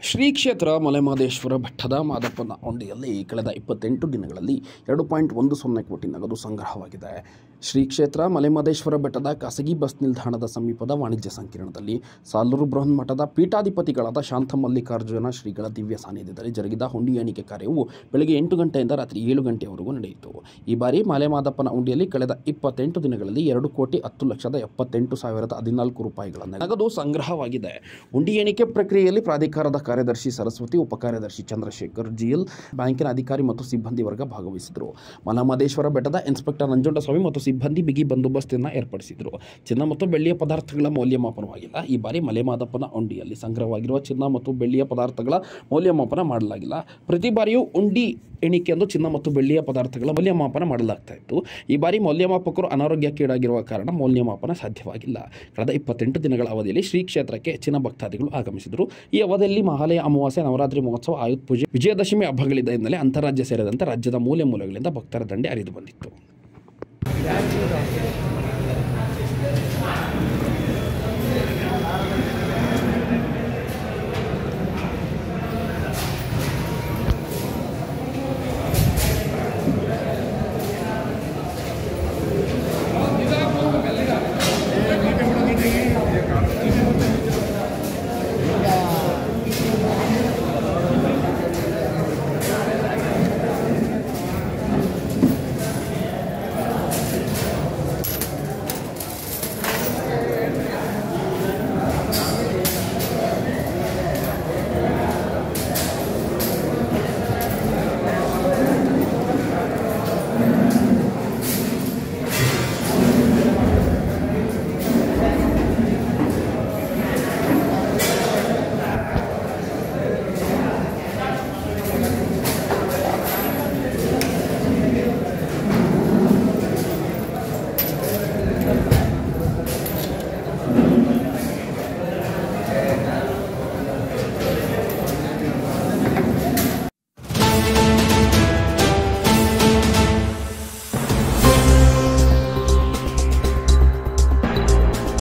ಶ್ರೀ ಕ್ಷೇತ್ರ ಮಲೆಮಹದೇಶ್ವರ ಬೆಟ್ಟದ ಮಾದಪ್ಪನ ಹುಂಡಿಯಲ್ಲಿ ಕಳೆದ ಇಪ್ಪತ್ತೆಂಟು ದಿನಗಳಲ್ಲಿ ಎರಡು ಪಾಯಿಂಟ್ ಒಂದು ಸೊನ್ನೆ ಕೋಟಿ ನಗದು ಸಂಗ್ರಹವಾಗಿದೆ ಶ್ರೀ ಕ್ಷೇತ್ರ ಮಲೆಮಹದೇಶ್ವರ ಬೆಟ್ಟದ ಖಾಸಗಿ ಬಸ್ ನಿಲ್ದಾಣದ ಸಮೀಪದ ವಾಣಿಜ್ಯ ಸಂಕೀರ್ಣದಲ್ಲಿ ಸಾಲೂರು ಬೃಹನ್ ಮಠದ ಪೀಠಾಧಿಪತಿಗಳಾದ ಶಾಂತ ಮಲ್ಲಿಕಾರ್ಜುನ ಶ್ರೀಗಳ ದಿವ್ಯ ಸಾನ್ನಿಧ್ಯದಲ್ಲಿ ಜರುಗಿದ ಹುಂಡಿ ಎಣಿಕೆ ಕಾರ್ಯವು ಬೆಳಗ್ಗೆ ಎಂಟು ಗಂಟೆಯಿಂದ ರಾತ್ರಿ ಏಳು ಗಂಟೆಯವರೆಗೂ ನಡೆಯಿತು ಈ ಬಾರಿ ಮಲೆಮಾದಪ್ಪನ ಹುಂಡಿಯಲ್ಲಿ ಕಳೆದ ಇಪ್ಪತ್ತೆಂಟು ದಿನಗಳಲ್ಲಿ ಎರಡು ಕೋಟಿ ಹತ್ತು ಲಕ್ಷದ ಎಪ್ಪತ್ತೆಂಟು ಸಾವಿರದ ಹದಿನಾಲ್ಕು ರೂಪಾಯಿಗಳ ನಗದು ಸಂಗ್ರಹವಾಗಿದೆ ಹುಂಡಿ ಎಣಿಕೆ ಪ್ರಕ್ರಿಯೆಯಲ್ಲಿ ಪ್ರಾಧಿಕಾರದ ಕಾರ್ಯದರ್ಶಿ ಸರಸ್ವತಿ ಉಪಕಾರ್ಯದರ್ಶಿ ಚಂದ್ರಶೇಖರ್ ಜಿಎಲ್ ಬ್ಯಾಂಕಿನ ಅಧಿಕಾರಿ ಮತ್ತು ಸಿಬ್ಬಂದಿ ವರ್ಗ ಭಾಗವಹಿಸಿದರು ಮಲಮಹದೇಶ್ವರ ಬೆಟ್ಟದ ಇನ್ಸ್ಪೆಕ್ಟರ್ ನಂಜುಂಡಸ್ವಾಮಿ ಮತ್ತು ಸಿಬ್ಬಂದಿ ಬಿಗಿ ಬಂದೋಬಸ್ತಿಯನ್ನು ಏರ್ಪಡಿಸಿದರು ಚಿನ್ನ ಮತ್ತು ಬೆಳ್ಳಿಯ ಪದಾರ್ಥಗಳ ಮೌಲ್ಯಮಾಪನವಾಗಿಲ್ಲ ಈ ಬಾರಿ ಮಲೆಮಾದಪ್ಪನ ಉಂಡಿಯಲ್ಲಿ ಸಂಗ್ರಹವಾಗಿರುವ ಚಿನ್ನ ಮತ್ತು ಬೆಳ್ಳಿಯ ಪದಾರ್ಥಗಳ ಮೌಲ್ಯಮಾಪನ ಮಾಡಲಾಗಿಲ್ಲ ಪ್ರತಿ ಬಾರಿಯೂ ಉಂಡಿ ಎಣಿಕೆಯಂದು ಚಿನ್ನ ಮತ್ತು ಬೆಳ್ಳಿಯ ಪದಾರ್ಥಗಳ ಮೌಲ್ಯಮಾಪನ ಮಾಡಲಾಗ್ತಾ ಇತ್ತು ಈ ಬಾರಿ ಮೌಲ್ಯಮಾಪಕರು ಅನಾರೋಗ್ಯಕ್ಕೀಡಾಗಿರುವ ಕಾರಣ ಮೌಲ್ಯಮಾಪನ ಸಾಧ್ಯವಾಗಿಲ್ಲ ಕಳೆದ ಇಪ್ಪತ್ತೆಂಟು ದಿನಗಳ ಅವಧಿಯಲ್ಲಿ ಶ್ರೀ ಕ್ಷೇತ್ರಕ್ಕೆ ಹೆಚ್ಚಿನ ಭಕ್ತಾದಿಗಳು ಆಗಮಿಸಿದರು ಈ ಅವಧಿಯಲ್ಲಿ ಮಹಾಲಯ ಅಮಾವಾಸ್ಯೆ ನವರಾತ್ರಿ ಮಹೋತ್ಸವ ಆಯುಧ ಪೂಜೆ ವಿಜಯದಶಮಿ ಹಬ್ಬಗಳಿದ್ದ ಹಿನ್ನೆಲೆ ಅಂತಾರಾಜ್ಯ ಸೇರಿದಂತೆ ರಾಜ್ಯದ ಮೂಲೆ ಮೂಲೆಗಳಿಂದ ಭಕ್ತರ ದಂಡೆ ಹರಿದು ಬಂದಿತ್ತು